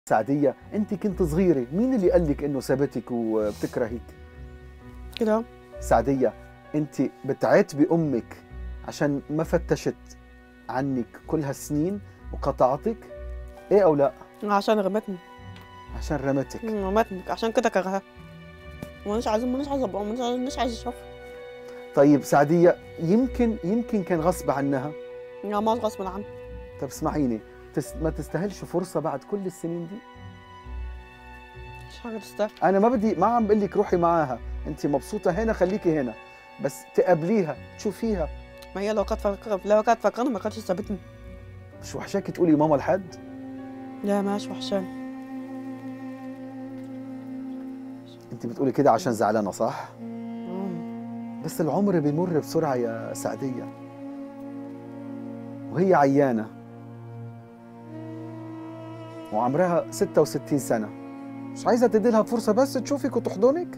سعدية انت كنت صغيرة مين اللي قال لك انه سابتك وبتكرهك كده سعدية انت بتعاتبي امك عشان ما فتشت عنك كل هالسنين وقطعتك ايه او لا عشان رمتني عشان رمتك رمتني عشان كده كرهها مش عايز مش عايز ابقى مش عايز مش عايز اشوفها طيب سعدية يمكن يمكن كان غصب عنها يا ما غصب عني طب اسمعيني تس ما تستاهلش فرصة بعد كل السنين دي مش حاجه تستاهل انا ما بدي ما عم بقول لك روحي معاها انت مبسوطة هنا خليكي هنا بس تقابليها تشوفيها ما هي لو كانت فكر لو كانت فكرانه ما كانتش سابتني مش وحشاكي تقولي ماما لحد لا ماش وحشان انت بتقولي كده عشان زعلانة صح بس العمر بيمر بسرعة يا سعدية وهي عيانة وعمرها 66 سنة مش عايزة تديلها فرصة بس تشوفك وتحضنك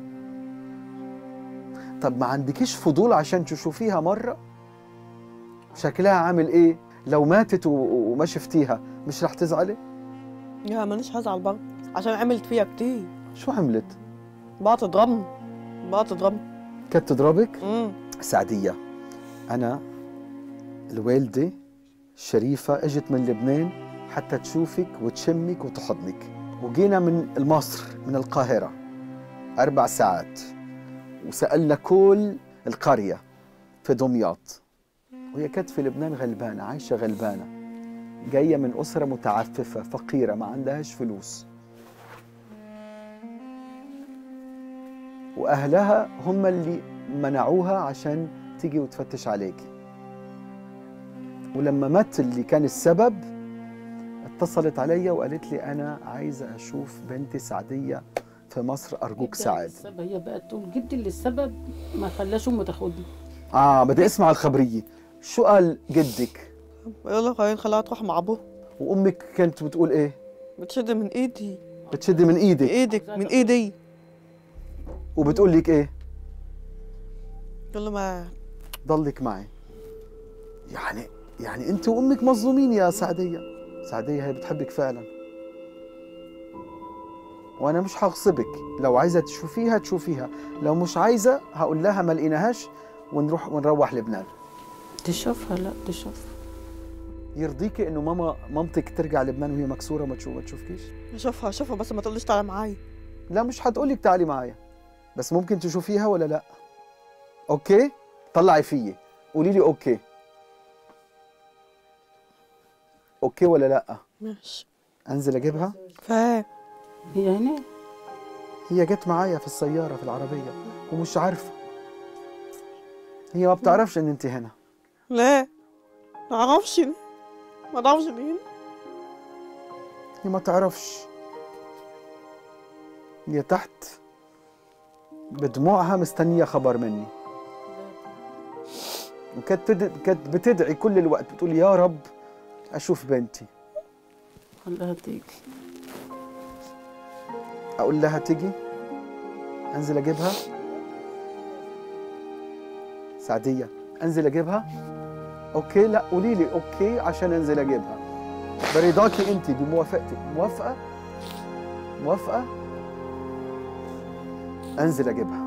طب ما عندكيش فضول عشان تشوفيها مرة شكلها عامل ايه لو ماتت و- وما شفتيها مش رح تزعلي يا مانيش هزعل برضه عشان عملت فيها كتير شو عملت بقى تضربني بقى تضربني كانت تضربك امم سعدية أنا الوالدة شريفة اجت من لبنان حتى تشوفك وتشمك وتحضنك وجينا من مصر من القاهرة أربع ساعات وسألنا كل القرية في دمياط وهي كانت في لبنان غلبانة عايشة غلبانة جاية من أسرة متعففة فقيرة ما عندهاش فلوس وأهلها هم اللي منعوها عشان تيجي وتفتش عليكي ولما مات اللي كان السبب اتصلت عليا وقالت لي أنا عايزة أشوف بنتي سعدية في مصر أرجوك جدي ساعد السبب هي بقت تقول جدي اللي السبب ما خلاش امه تاخدني آه بدي أسمع الخبرية شو قال جدك يقول لك خلينا خلاها تروح مع ابوها وأمك كانت بتقول إيه بتشد من ايدي بتشدي من إيدك ايدك من ايدي وبتقول لك إيه تقول له ما ضلك معي يعني يعني انت وامك مظلومين يا سعديه سعديه هي بتحبك فعلا وانا مش هغصبك لو عايزه تشوفيها تشوفيها لو مش عايزه هقول لها ما لقيناهاش ونروح ونروح لبنان تشوفها لا تشوفها يرضيكي انه ماما مامتك ترجع لبنان وهي مكسوره ما تشوف ما تشوفكيش شوفها شوفها بس ما تقوليش تعالى معايا لا مش هتقولك تعالي معايا بس ممكن تشوفيها ولا لا اوكي طلعي فيي قولي لي اوكي اوكي ولا لا ماشي انزل اجيبها فاهم هي هنا هي جت معايا في السيارة في العربية ومش عارفة هي ما بتعرفش ان انت هنا لا ما اعرفش ما اعرفش مين هي ما تعرفش هي تحت بدموعها مستنية خبر مني وكانت تد... كانت بتدعي كل الوقت بتقول يا رب اشوف بنتي خلاها تيجي اقول لها تيجي انزل اجيبها سعدية انزل اجيبها اوكي لا قولي لي اوكي عشان انزل اجيبها برضاكي انت بموافقتك موافقة موافقة انزل اجيبها